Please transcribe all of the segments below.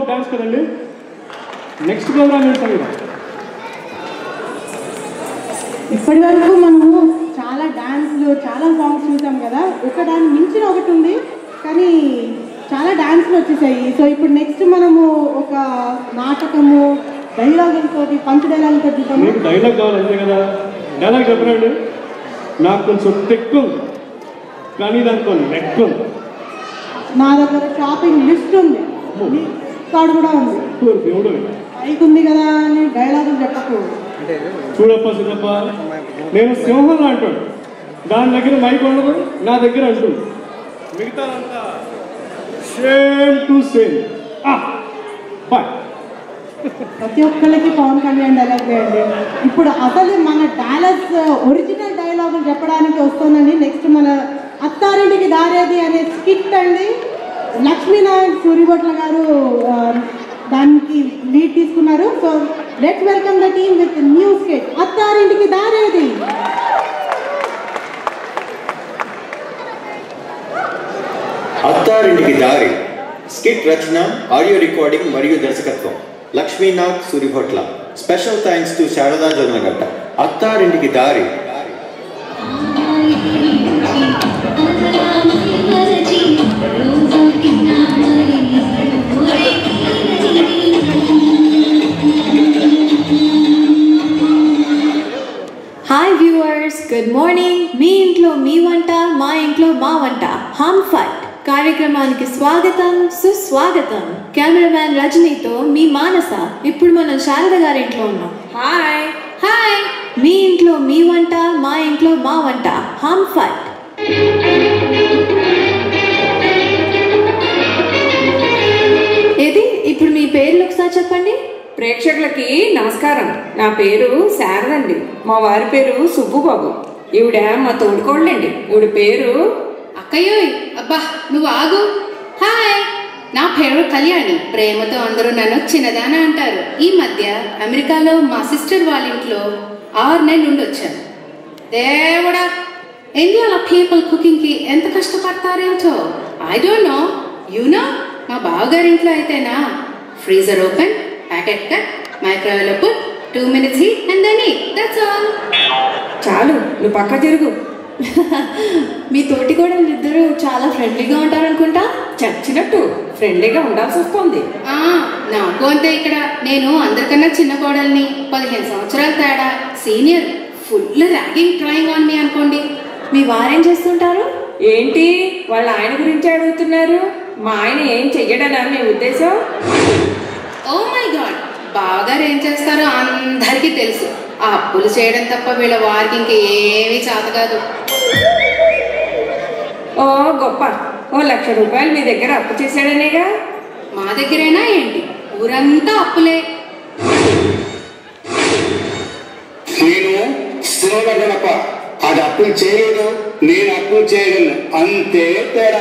Dance కదండి next programme ఏంటో కదా ఇప్పటి వరకు మనము చాలా డాన్స్లు చాలా సాంగ్స్ చూసాం కదా ఒక దాని మించిన ఒకటి ఉంది కానీ చాలా డాన్స్లు వచ్చేసాయి సో ఇప్పుడు నెక్స్ట్ మనము ఒక నాటకము డైలాగులతో పంచ డైలాగులతో చూద్దాము మీకు డైలాగ్ కావాలి అంతే కదా డైలాగ్ చెప్పరండి నాకు కొంచెం తెక్కు ఉంది. కానీ దానికి నెక్ ఉంది నా దగ్గర షాపింగ్ లిస్ట్ ఉంది కార్డు కూడా ఉంది ఓరి దేవుడు బైక్ ఉంది కదా అని డైలాగులు చెప్పకూడదు చూడప్ప సిద్ధప్ప నేను సింహం అంటాడు దాని దగ్గర మైక్ ఉండదు నా దగ్గర అంటుంది మిగతా అంతా సేమ్ టు సేమ్ బాయ్ ప్రతి ఒక్కళ్ళకి పవన్ కళ్యాణ్ డైలాగ్ వేయండి ఇప్పుడు అసలు మన డైలాగ్స్ ఒరిజినల్ డైలాగులు చెప్పడానికి వస్తుందండి నెక్స్ట్ మన అత్తారింటికి దారేది అనే స్కిట్ అండి లక్ష్మీనారాయణ సూరిభట్ల గారు ఆ, దానికి లీడ్ తీసుకున్నారు so let's welcome the team with new skit Attarintiki Daredi Attarintiki Dari skit రచన ఆడియో రికార్డింగ్ మరియు దర్శకత్వం Lakshminath Suribhotla special thanks to Sarada Jonnagadda Attarintiki Dari hi viewers good morning మీ ఇంట్లో మీ వంట మా ఇంట్లో మా వంట హమ్ ఫట్ కార్యక్రమానికి స్వాగతం సుస్వాగతం కెమెరామ్యాన్ రజనీతో మీ మానస ఇప్పుడు మనం శారద గారి ఇంట్లో ఉన్నాం హాయ్ హాయ్ మీ ఇంట్లో మీ వంట మా ఇంట్లో మా వంట హమ్ ఫట్ ఏది ఇప్పుడు మీ పేర్లు ఒకసారి చెప్పండి ప్రేక్షకులకి నమస్కారం నా పేరు శారదండి మా వారి పేరు సుబ్బుబాబు ఈవిడ మా తోడుకోళ్ళండి ఈవిడ పేరు అక్కయ్యోయ్ అబ్బా నువ్వు ఆగు హాయ్ నా పేరు కళ్యాణి ప్రేమతో అందరూ నన్ను చిన్నదాన అంటారు ఈ మధ్య అమెరికాలో మా సిస్టర్ వాళ్ళ ఇంట్లో ఆరు నెలలు నుండి వచ్చాను దేవుడా ఇండియాలో పీపుల్ కుకింగ్కి ఎంత కష్టపడతారేంటో I don't know you know మా బావగారి ఇంట్లో అయితేనా ఫ్రీజర్ ఓపెన్ ప్యాకెట్ కట్ మైక్రోవేవ్లో put two minutes heat and then eat that's all చాలు నువ్వు పక్క తిరుగు మీ తోటి కూడా ఇద్దరు చాలా ఫ్రెండ్లీగా ఉంటారనుకుంటా చచ్చినట్టు ఫ్రెండ్లీగా ఉండాల్సి వస్తుంది ఆ, నాకు అంతే ఇక్కడ నేను అందరికన్నా చిన్న కోడల్ని పదిహేను సంవత్సరాల తేడా senior full ragging trying on me అనుకోండి మీ వారేం చేస్తుంటారు ఏంటి వాళ్ళ ఆయన గురించి అడుగుతున్నారు మా ఆయన ఏం చెయ్యడనా మీ ఉద్దేశం ఓ మై గాడ్ బావగారు ఏం చేస్తారో అందరికీ తెలుసు ఆ అప్పులు చేయడం తప్ప వీళ్ళ వారికి ఇంకేమీ చేత కాదు ఓ గొప్ప ఓ లక్ష రూపాయలు మీ దగ్గర అప్పు చేశాడనేగా మా దగ్గరేనా ఏంటి ఊరంతా అప్పులే నేను స్థిరపడ్డనప్ప అది అప్పులు చేయలేదు నేను అప్పులు చేయగలను అంతే తేడా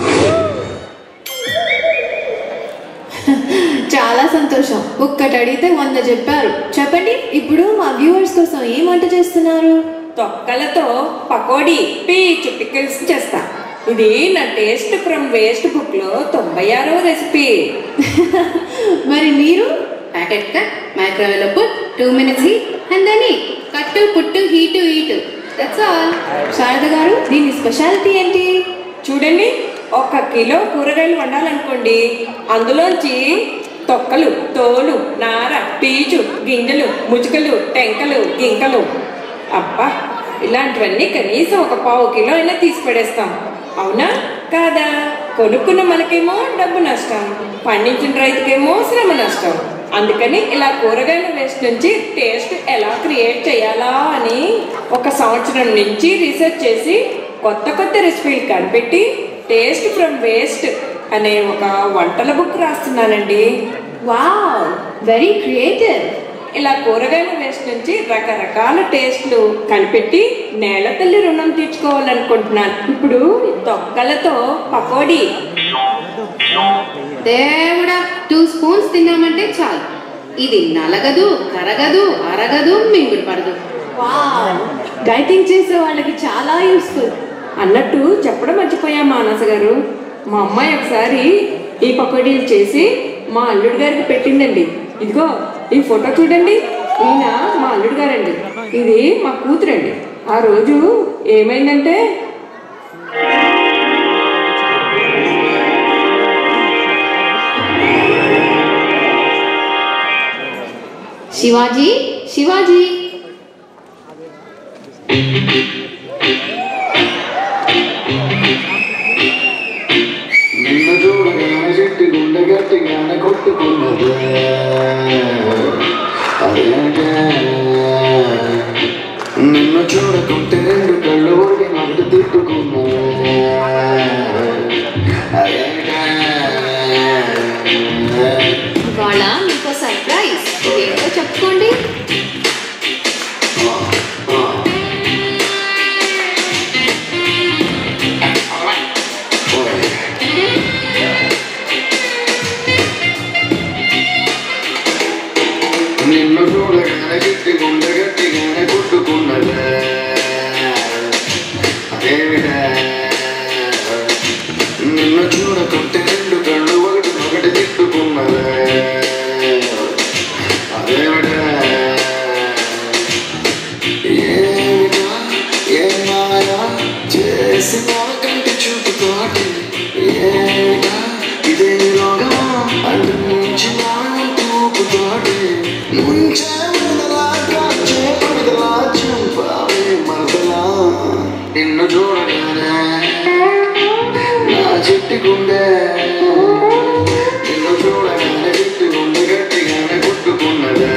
చాలా సంతోషం ఒక్కటి అడిగితే వంద చెప్పారు చెప్పండి ఇప్పుడు మా వ్యూవర్స్ కోసం ఏం వంట చేస్తున్నారు తొక్కలతో పకోడీ పీచు పికిల్స్ చేస్తా ఇది నా టేస్ట్ ఫ్రమ్ వేస్ట్ బుక్ లో తొంభై ఆరో రెసిపీ మరి మీరు ప్యాకెట్ కట్ మైక్రోవేవ్లో put two minutes heat and then eat cut put heat eat that's all Sarada garu దీని స్పెషాలిటీ ఏంటి చూడండి ఒక కిలో కూరగాయలు వండాలనుకోండి అందులోంచి తొక్కలు తోలు నార పీచు గింజలు ముచుకలు టెంకలు గింకలు అబ్బా ఇలాంటివన్నీ కనీసం ఒక పావు కిలో అయినా తీసి పడేస్తాం అవునా కాదా కొనుక్కున్న మనకేమో డబ్బు నష్టం పండించిన రైతుకేమో శ్రమ నష్టం అందుకని ఇలా కూరగాయల వేస్ట్ నుంచి టేస్ట్ ఎలా క్రియేట్ చేయాలా అని ఒక సంవత్సరం నుంచి రీసెర్చ్ చేసి కొత్త కొత్త రెసిపీలు కనిపెట్టి టేస్ట్ ఫ్రమ్ వేస్ట్ అనే ఒక వంటల బుక్ రాస్తున్నానండి వావ్ వెరీ క్రియేటివ్ ఇలా కూరగాయల వేస్ట్ నుంచి రకరకాల టేస్ట్లు కనిపెట్టి నేల తల్లి రుణం తీర్చుకోవాలనుకుంటున్నాను ఇప్పుడు తొక్కలతో పకోడీ దేవుడా టూ స్పూన్స్ తిన్నామంటే చాలు ఇది నలగదు కరగదు అరగదు మింగుడు పడదు వావ్ డైటింగ్ చేసే వాళ్ళకి చాలా యూస్ఫుల్ అన్నట్టు చెప్పడం మర్చిపోయా మానస గారు మా అమ్మాయి ఒకసారి ఈ పకోడీలు చేసి మా అల్లుడు గారికి పెట్టిందండి ఇదిగో ఈ ఫోటో చూడండి ఈయన మా అల్లుడు గారండి ఇది మా కూతురండి ఆ రోజు ఏమైందంటే శివాజీ శివాజీ నిన్ను చూడగానే చెట్టు గుండె గట్టిగానే కొట్టుకున్నది అదేంటే నిన్ను చూడకుంటే రెండు కళ్ళు ఒకటి నవ్వుతూ తిట్టుకున్నది అదేంటే ఇవాళ మీకు సర్ప్రైజ్ ఏంటో చెప్పుకోండి నిన్ను చూడగానే చెట్టు గుండె గట్టిగానే కొట్టుకున్నది అదేమిటా నిన్ను చూడకుంటే రెండు కళ్ళు ఒకటి ఒకటి తిట్టుకున్నది అదేమిటా ఏమిటా ఏ మాయా చేసిన కంటి చూపుతోటి ఏమిటా ఇదే రోగమా అందించిన తూపుతోటి ముంచే ముదలా కాచే పడదలా చంపావే మరదలా నిన్ను చూడగానే నా చిట్టి గుండె నిన్ను చూడగానే చిట్టి గుండె గట్టిగానే కొట్టుకున్నదే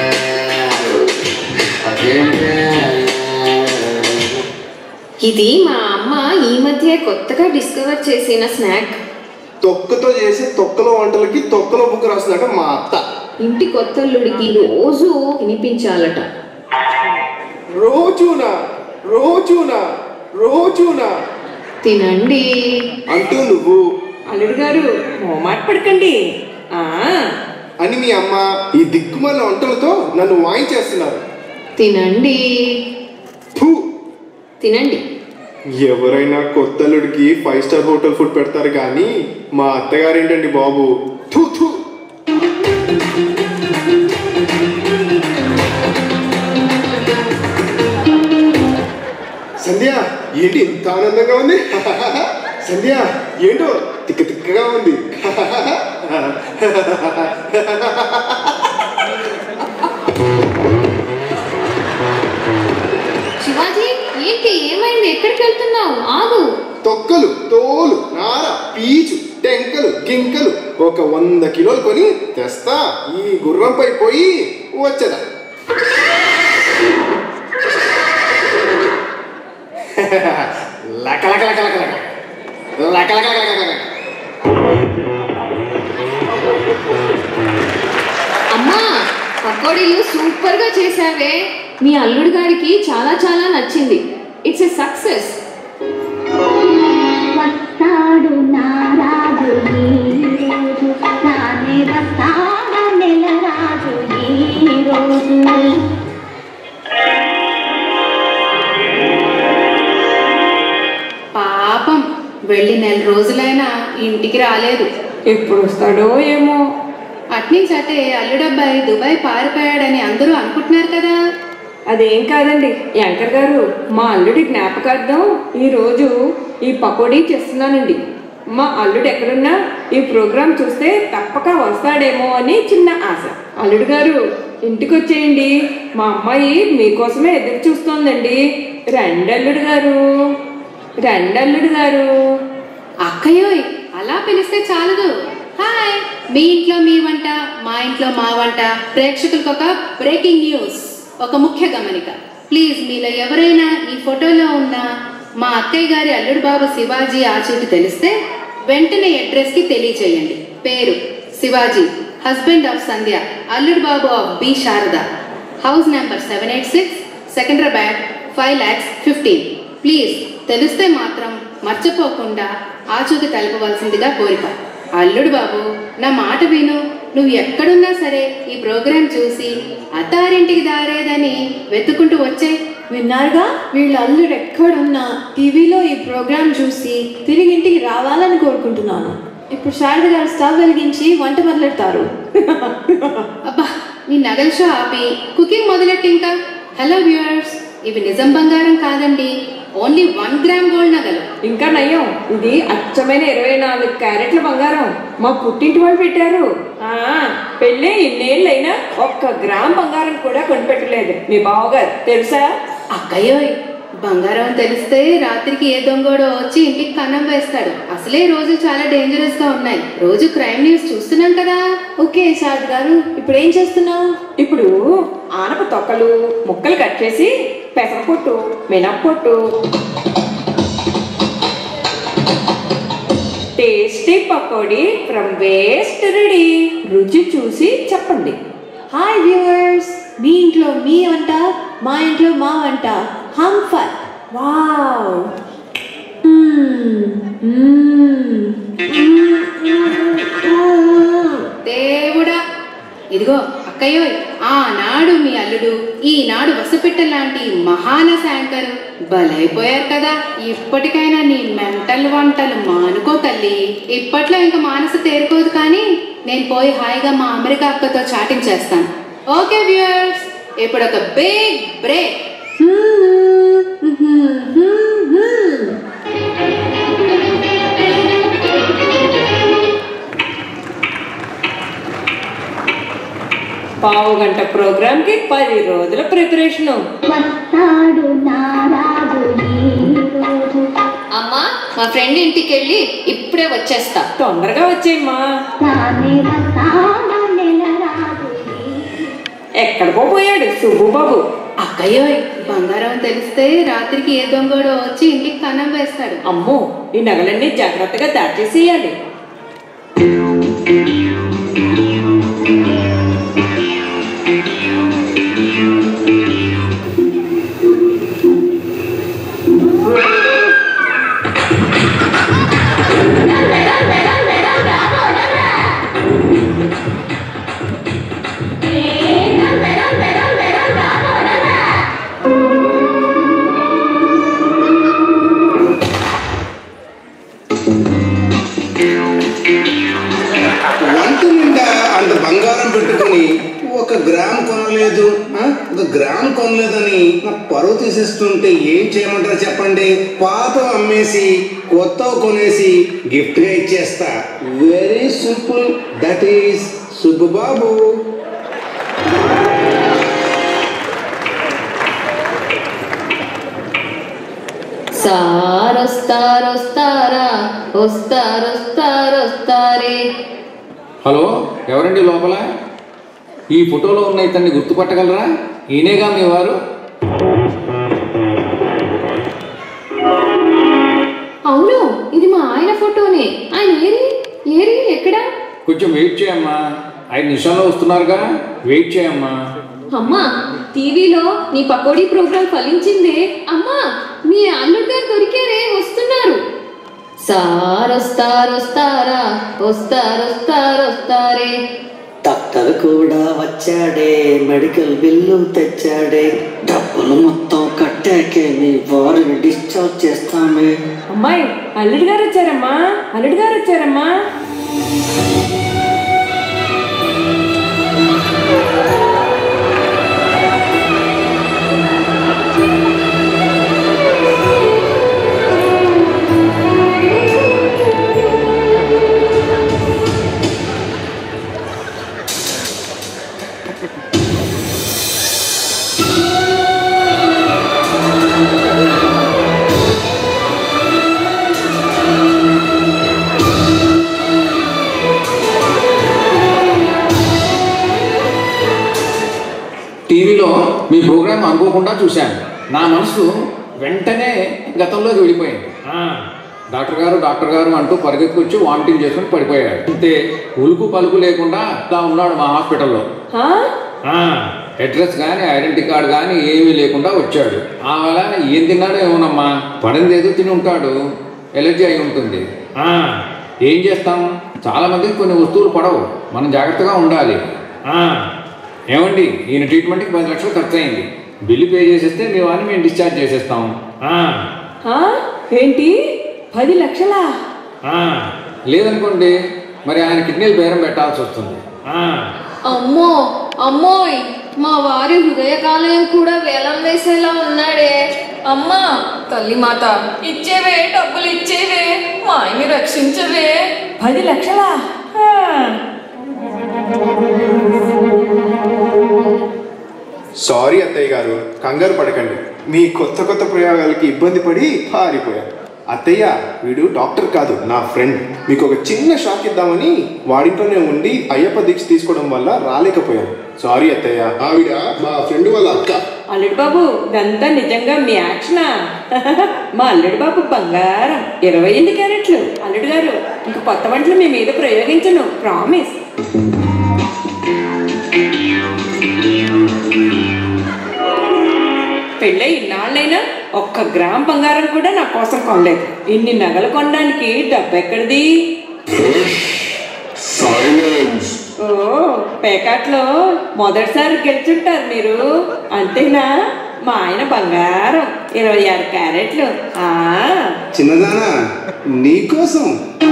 అదేంటే ఇది మా అమ్మ ఈ మధ్య కొత్తగా డిస్కవర్ చేసిన స్నాక్ తొక్కతో చేసే తొక్కల వంటలకి తొక్కలో బుక్ రాసిందట మా అత్త ఇంటి కొత్తల్లుడికి రోజు వినిపించాలట రోజునా రోజునా రోజునా తినండి అంటూ నువ్వు అల్లుడు గారు మొహమాట పడకండి ఆ అని మీ అమ్మ ఈ దిక్కుమాల వంటలతో నన్ను వాయించేస్తున్నారు తినండి ఫు తినండి ఎవరైనా కొత్తలుడికి ఫైవ్ స్టార్ హోటల్ ఫుడ్ పెడతారు కానీ మా అత్తగారేంటండి బాబు థూ థూ సంధ్య ఏంటి ఇంత ఆనందంగా ఉంది సంధ్య ఏంటో తిక్క తిక్కగా ఉంది శివాజీ ఏంటి ఏమైంది ఎక్కడికి వెళ్తున్నావు ఆగు తొక్కలు తోలు నార పీచు టెంకలు గింకలు ఒక వంద కిలోలు కొని తెస్తా ఈ గుర్రంపై పోయి వచ్చేదా లక లక లక లక లక. లక లక లక లక లక. అమ్మా పకోడీలు సూపర్ గా చేసావే మీ అల్లుడు గారికి చాలా చాలా నచ్చింది ఇట్స్ ఎ సక్సెస్ వస్తాడు నారాజు ఈరోజు నానే వస్తాడు నెలరాజు ఈరోజు పాపం వెళ్ళి నెల రోజులైనా ఇంటికి రాలేదు ఎప్పుడు వస్తాడో ఏమో అట్నుంచి అటే అల్లుడబ్బాయి దుబాయ్ పారిపోయాడని అందరూ అనుకుంటున్నారు కదా అదేం కాదండి యాంకర్ గారు మా అల్లుడి జ్ఞాపకార్థం ఈరోజు ఈ పకోడీ చేస్తున్నానండి మా అల్లుడు ఎక్కడున్నా ఈ ప్రోగ్రాం చూస్తే తప్పక వస్తాడేమో అని చిన్న ఆశ అల్లుడు గారు ఇంటికి వచ్చేయండి మా అమ్మాయి మీకోసమే ఎదురు చూస్తోందండి రండి అల్లుడు గారు రండి అల్లుడు గారు అక్కయోయ్ అలా పిలిస్తే చాలదు హాయ్ మీ ఇంట్లో మీ వంట మా ఇంట్లో మా వంట ప్రేక్షకులకు ఒక బ్రేకింగ్ న్యూస్ ఒక ముఖ్య గమనిక ప్లీజ్ మీలో ఎవరైనా ఈ ఫోటోలో ఉన్న మా అక్కయ్య గారి అల్లుడు బాబు శివాజీ ఆచూటి తెలిస్తే వెంటనే అడ్రస్ కి తెలియచేయండి పేరు శివాజీ హస్బెండ్ ఆఫ్ సంధ్య అల్లుడు బాబు of B Sarada house number seven eight six Secunderabad five lakhs fifteen please తెలిస్తే మాత్రం మర్చిపోకుండా ఆచూకి తెలపవలసిందిగా కోరిక అల్లుడు బాబు నా మాట విను నువ్వు ఎక్కడున్నా సరే ఈ ప్రోగ్రాం చూసి అత్తారింటికి దారేదని వెతుకుంటూ వచ్చే విన్నారుగా వీళ్ళ అల్లుడు ఎక్కడున్నా టీవీలో ఈ ప్రోగ్రాం చూసి తిరిగి ఇంటికి రావాలని కోరుకుంటున్నాను ఇప్పుడు శారద గారు స్టవ్ వెలిగించి వంట మొదలెడతారు అబ్బా మీ నగల షో ఆపి కుకింగ్ మొదలెట్టి ఇంకా హలో వ్యూవర్స్ ఇవి నిజం బంగారం కాదండి ఓన్లీ వన్ గ్రామ్ గోల్డ్ నగలు ఇంకా నయ్యం ఇది అచ్చమైన ఇరవై నాలుగు క్యారెట్ల బంగారం మా పుట్టింటి వాళ్ళు పెట్టారు ఆ పెళ్ళే ఇన్నేళ్ళైనా ఒక్క గ్రామ్ బంగారం కూడా కొనిపెట్టలేదు మీ బావగారు తెలుసా అక్కయ్యోయ్ బంగారం తెలిస్తే రాత్రికి ఏ దొంగోడో వచ్చి ఇంటికి కన్నం వేస్తాడు అసలే రోజు చాలా డేంజరస్ గా ఉన్నాయి రోజు క్రైమ్ న్యూస్ చూస్తున్నాం కదా ఓకే శారద గారు ఇప్పుడు ఏం చేస్తున్నావు ఇప్పుడు ఆనప తొక్కలు ముక్కలు కట్ చేసి పెసరపొట్టు మినప్పొట్టు tasty pakodi from waste ready రుచి చూసి చెప్పండి హాయ్ వ్యూవర్స్ మీ ఇంట్లో మీ వంట మా ఇంట్లో మా వంట హమ్ ఫట్ వావ్ దేవుడా ఇదిగో అక్కయ్యోయ్ ఆనాడు మీ అల్లుడు ఈనాడు వసపిట్ట లాంటి మహానస యాంకర్ బలైపోయారు కదా ఇప్పటికైనా నీ మెంటల్ వంటలు మానుకో తల్లి ఇప్పట్లో ఇంకా మానస తేరుకోదు కానీ నేను పోయి హాయిగా మా అమెరికా అక్కతో చాటింగ్ చేస్తాను ఓకే వ్యూయర్స్ ఇప్పుడు ఒక బిగ్ బ్రేక్ పావు గంట ప్రోగ్రామ్కి పది రోజుల ప్రిపరేషను వస్తాడు నారాజు ఈరోజు అమ్మా మా ఫ్రెండ్ ఇంటికి వెళ్ళి ఇప్పుడే వచ్చేస్తా తొందరగా వచ్చేయమ్మా తానే వస్తాడు నెలరాజు ఈరోజు. ఎక్కడికో పోయాడు సుబ్బుబాబు అక్కయ్యోయ్ బంగారం తెలిస్తే రాత్రికి ఏ దొంగోడో వచ్చి ఇంటికి కన్నం వేస్తాడు అమ్మో ఈ నగలన్నీ జాగ్రత్తగా దాచేసేయాలి వంట నిండా అంత బంగారం పెట్టుకుని ఒక గ్రామ్ కొనలేదు ఆ? ఒక గ్రామ్ కొనలేదని నా పరువు తీసేస్తుంటే ఏం చేయమంటారు చెప్పండి పాత అమ్మేసి కొత్త కొనేసి గిఫ్ట్ గా ఇచ్చేస్తా very simple that is Subbubabu సారొస్తారొస్తారా వస్తారొస్తారొస్తారే హలో ఎవరండి లోపల ఈ ఫోటోలో ఉన్న ఇతన్ని గుర్తుపట్టగలరా ఈయనేగా మీ వారు అవును ఇది మా ఆయన ఫోటోనే ఆయన ఏరి ఏరి ఎక్కడా కొంచెం వెయిట్ చేయమ్మా ఐదు నిమిషాల్లో వస్తున్నారుగా వెయిట్ చేయమ్మా అమ్మా టీవీలో నీ పకోడీ ప్రోగ్రాం ఫలించిందే అమ్మా మీ అల్లుడు గారు దొరికారే వస్తున్నారు సారొస్తారొస్తారా వస్తారొస్తారొస్తారే డాక్టర్ కూడా వచ్చాడే మెడికల్ బిల్లు తెచ్చాడే డబ్బులు మొత్తం కట్టాకే నీ వారిని డిశ్చార్జ్ చేస్తామే అమ్మాయి అల్లుడు గారు వచ్చారమ్మా అల్లుడు గారు వచ్చారమ్మా టీవీలో మీ ప్రోగ్రాం అనుకోకుండా చూశాను నా మనసు వెంటనే గతంలోకి వెళ్ళిపోయింది ఆ, డాక్టర్ గారు డాక్టర్ గారు అంటూ పరిగెత్తుకొచ్చి వామిటింగ్ చేసుకుని పడిపోయాడు అంతే ఉలుకు పలుకు లేకుండా ఇలా ఉన్నాడు మా హాస్పిటల్లో ఆ? ఆ, అడ్రస్ కానీ ఐడెంటిటీ కార్డు కానీ ఏమీ లేకుండా వచ్చాడు ఆ వల్ల ఏం తిన్నాడో ఏమోనమ్మా పడింది ఏదో తిని ఉంటాడు ఎలర్జీ అయి ఉంటుంది ఆ, ఏం చేస్తాం చాలా మందికి కొన్ని వస్తువులు పడవు మనం జాగ్రత్తగా ఉండాలి ఆ, ఏమండి ఈయన ట్రీట్మెంట్కి పది లక్షలు ఖర్చు అయింది బిల్లు పే చేసేస్తే మీ వారిని మేము డిశ్చార్జ్ చేసేస్తాం ఆ, ఆ? ఏంటి పది లక్షలా ఆ, లేదనుకోండి మరి ఆయన కిడ్నీలు బేరం పెట్టాల్సి వస్తుంది ఆ, అమ్మో అమ్మోయ్ మా వారి హృదయకాలయం కూడా వేలం వేసేలా ఉన్నాడే అమ్మా తల్లి మాత ఇచ్చేవే డబ్బులు ఇచ్చేవే మా ఆయన్ని రక్షించవే పది లక్షలా ఆ. సారీ అత్తయ్య గారు కంగారు పడకండి మీ కొత్త కొత్త ప్రయోగాలకి ఇబ్బంది పడి పారిపోయాను అత్తయ్య వీడు డాక్టర్ కాదు నా ఫ్రెండ్ మీకు ఒక చిన్న షాక్ ఇద్దామని వాడింట్లోనే ఉండి అయ్యప్ప దీక్ష తీసుకోవడం వల్ల రాలేకపోయాను సారీ అత్తయ్య ఆవిడ మా ఫ్రెండ్ వాళ్ళ అక్క అల్లుడు బాబు ఇదంతా నిజంగా మీ యాక్షనా మా అల్లుడు బాబు బంగారం ఇరవై ఎనిమిది క్యారెట్లు అల్లుడు గారు ఇంక కొత్త వంటలు మీ మీద ప్రయోగించను ప్రామిస్ పెళ్ళై ఇన్నాళ్ళైనా ఒక్క గ్రామ్ బంగారం కూడా నా కోసం కొనలేదు ఇన్ని నగలు కొనడానికి డబ్బు ఎక్కడిది ఓ పేకాట్లో మొదటిసారి గెలుచుంటారు మీరు అంతేనా మా ఆయన బంగారం ఇరవై ఆరు క్యారెట్లు ఆ చిన్నదానా నీకోసం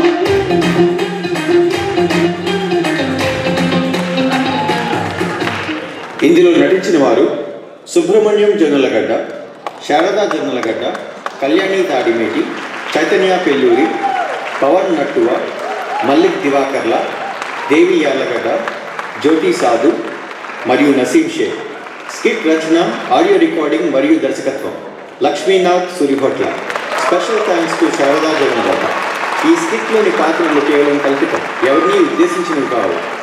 ఇందులో నటించిన వారు సుబ్రహ్మణ్యం జొన్నలగడ్డ శారదా జొన్నలగడ్డ కళ్యాణి తాడిమేటి చైతన్య పెల్లూరి పవన్ నట్టువ మల్లిక్ దివాకర్ల దేవి యార్లగడ్డ జ్యోతి సాధు మరియు నసీం షేక్ స్కిట్ రచన ఆడియో రికార్డింగ్ మరియు దర్శకత్వం Lakshminath Suribhatla special thanks to Sarada Jonnalagadda ఈ స్కిట్లోని పాత్రలు కేవలం కల్పితం ఎవరినీ ఉద్దేశించినవి కావు